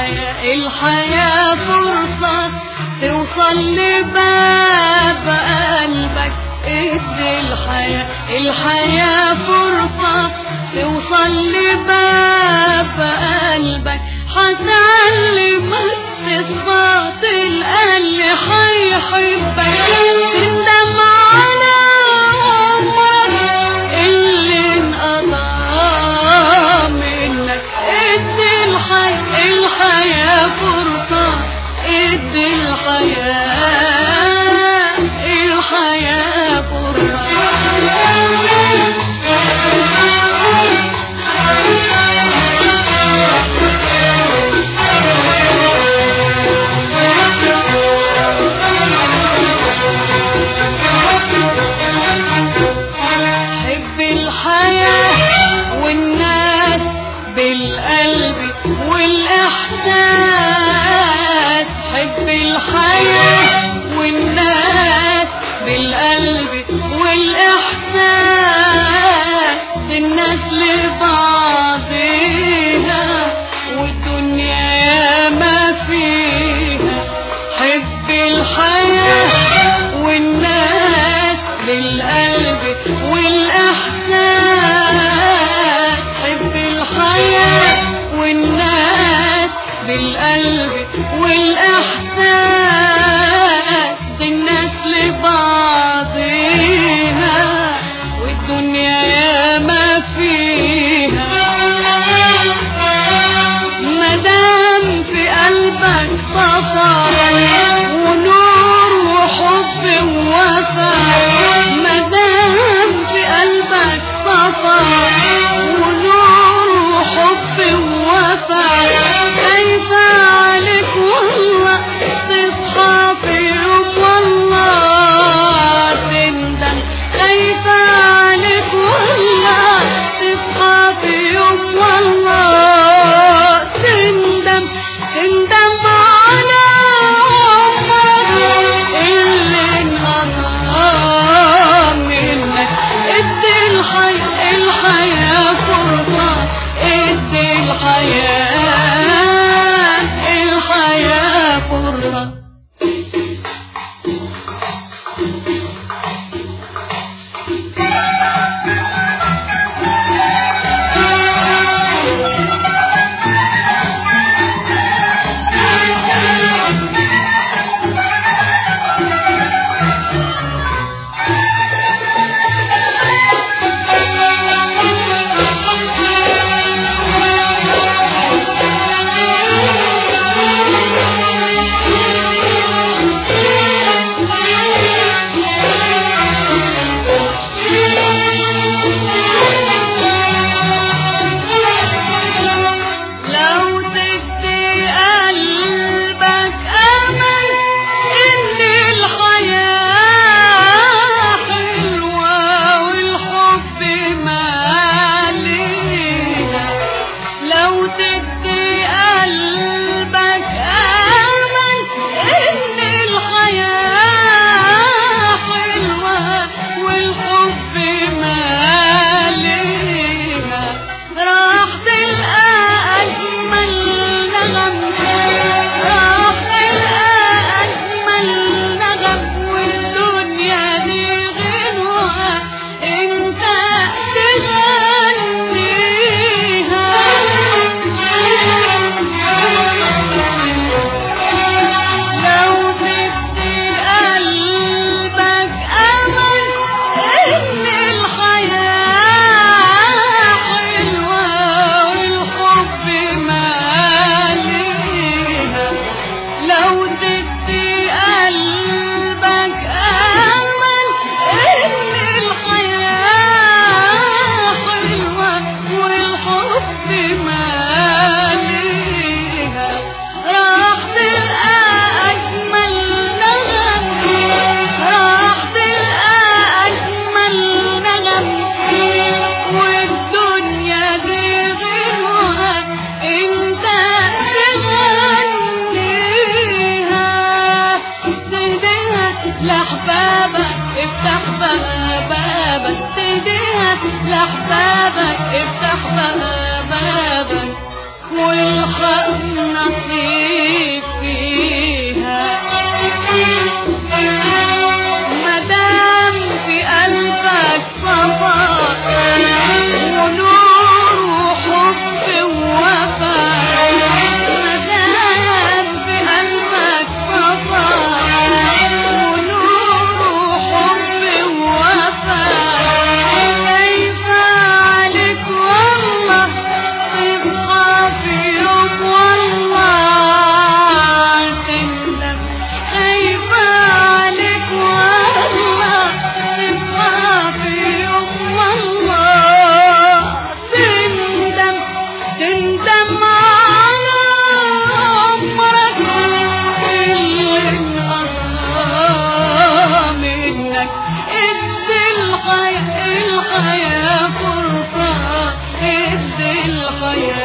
الحياة الحياة فرصة توصل لباب قلبك ادي الحياة الحياة فرصة توصل لباب قلبك هتعلمك تصفات القلب هيحبك تندم على عمرك اللي انقضى منك ادي الحياة الحياة فرصة ادي الحياة الحياة حب الحياة والناس بالقلب والإحساس حب الحياة والناس بالقلب والإحساس الناس لبعضها والدنيا ياما فيها حب الحياة والناس بالقلب والإحساس حب الحياة والناس بالقلب والإحساس الناس لبعضها والدنيا ياما فيها مدام في قلبك صفا ونور وحب ووفا مدام في قلبك صفا ونور وحب ووفا خايفة عليك والله ويا